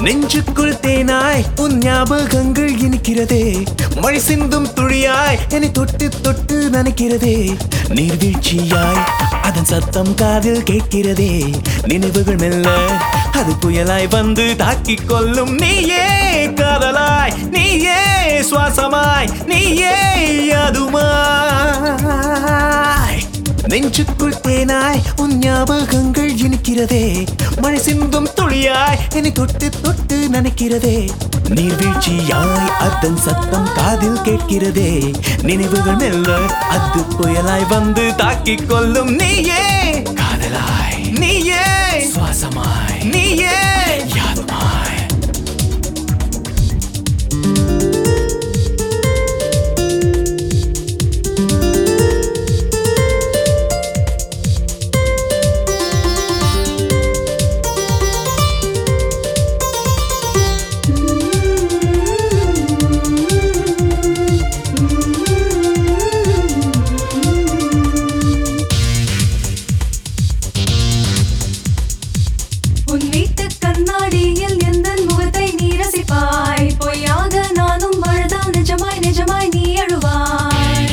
நெஞ்சுக்குள் தேனாய் உன் ஞாபகங்கள் இனிக்கிறதே மழை சிந்தும் துளியாய் என்னை தொட்டு தொட்டு நனைக்கிறதே நீர்வீழ்ச்சியாய் அதன் சத்தம் காதில் கேட்கிறதே நினைவுகள் மெல்ல அது புயலாய் வந்து தாக்கிக் கொள்ளும் நீயே காதலாய் நீயே சுவாசமாய் நீயே அதுமாய் நெஞ்சுக்குள் தேனாய் உன் ஞாபகங்கள் இனிக்கிறதே மழை சிந்தும் துளியாய் என்னை தொட்டு தொட்டு நனைக்கிறதே நீர்வீழ்ச்சியாய் அதன் சத்தம் காதில் கேட்கிறதே நினைவுகள் மெல்ல அது புயலாய் வந்து தாக்கிக் கொள்ளும் நீயே காதலாய் நீயே சுவாசமாய் நீயே யாதுமாய் உன் வீட்டு கண்ணாடியில் எந்த முகத்தை நீ ரசிப்பாய் பொய்யாக நானும் அழுதால் நிஜமாய் நிஜமாய் நீ அழுவாய்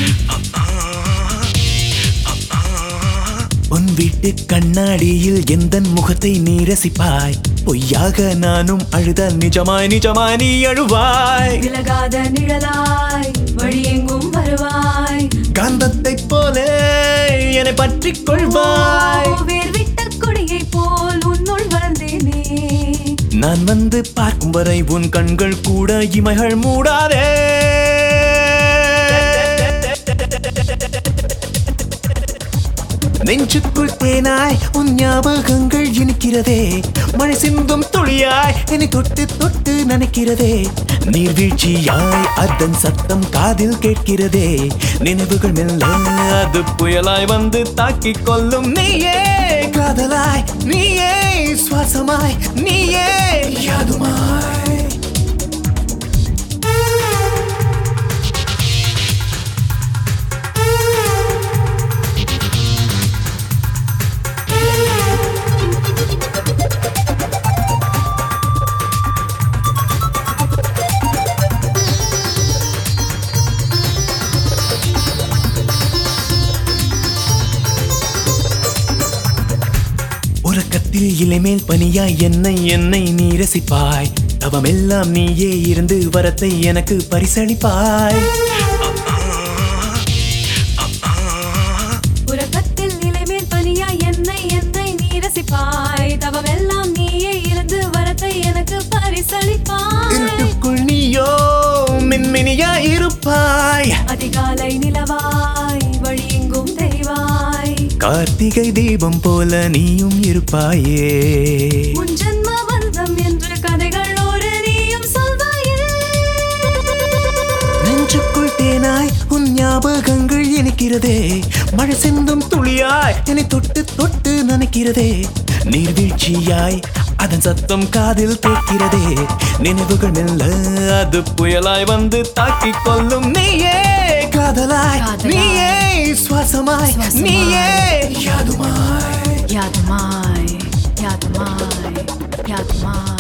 உன் வீட்டு கண்ணாடியில் எந்த முகத்தை நீ ரசிப்பாய் பொய்யாக நானும் அழுதால் நிஜமாய் நிஜமாய் நீ அழுவாய் விலகாத நிழலாய் வழியெங்கும் வருவாய் காந்தத்தைப் போல என்னை பற்றிக் கொள்வாய் வேர் விட்ட கொடியை போல் உன்னுள் வளர்ந்தேனே நான் வந்து பார்க்கும் வரை உன் கண்கள் கூட இமைகள் மூடாதே நெஞ்சுக்குள் தேனாய் உன் ஞாபகங்கள் இனிக்கிறதே மழை சிந்தும் துளியாய் என்னை தொட்டு தொட்டு நனைக்கிறதே நீர்வீழ்ச்சியாய் அதன் சத்தம் காதில் கேட்கிறதே நினைவுகள் மெல்ல அது புயலாய் வந்து தாக்கிக் கொள்ளும் நீயே காதலாய் நீயே சுவாசமாய் நீயே யாதுமாய் உறக்கத்தில் இலைமேல் பனியாய் என்னை என்னை நீ ரசிப்பாய் தவமெல்லாம் நீயே இருந்து வரத்தை எனக்கு பரிசளிப்பாய் உறக்கத்தில் நிலைமேல் பனியாய் என்னை என்னை நீ ரசிப்பாய் தவமெல்லாம் நீயே இருந்து வரத்தை எனக்கு பரிசளிப்பாய் இருட்டுக்குள் நீயோ மின்மினியாய் இருப்பாய் அதிகாலை நிலவாய் வழியெங்கும் தெரிவாய் கார்த்திகை தீபம் போல நீயும் இருப்பாயே உன் ஜன்ம பந்தம் என்று கதைகள் ஒரு நீயும் சொல்வாயே நெஞ்சுக்குள் தேனாய் உன் ஞாபகங்கள் இனிக்கிறதே மழை சிந்தும் துளியாய் என்னை தொட்டு தொட்டு நனைக்கிறதே நீர்வீழ்ச்சியாய் அதன் சத்தம் காதில் கேட்கிறதே நினைவுகள் மெல்ல அது புயலாய் வந்து தாக்கிக் கொள்ளும் நீயே காதலாய் காதலாய். நீயே சுவாசமாய் சுவாசமாய். நீயே யாதுமாய் யாதுமாய் யாதுமாய் யாதுமாய்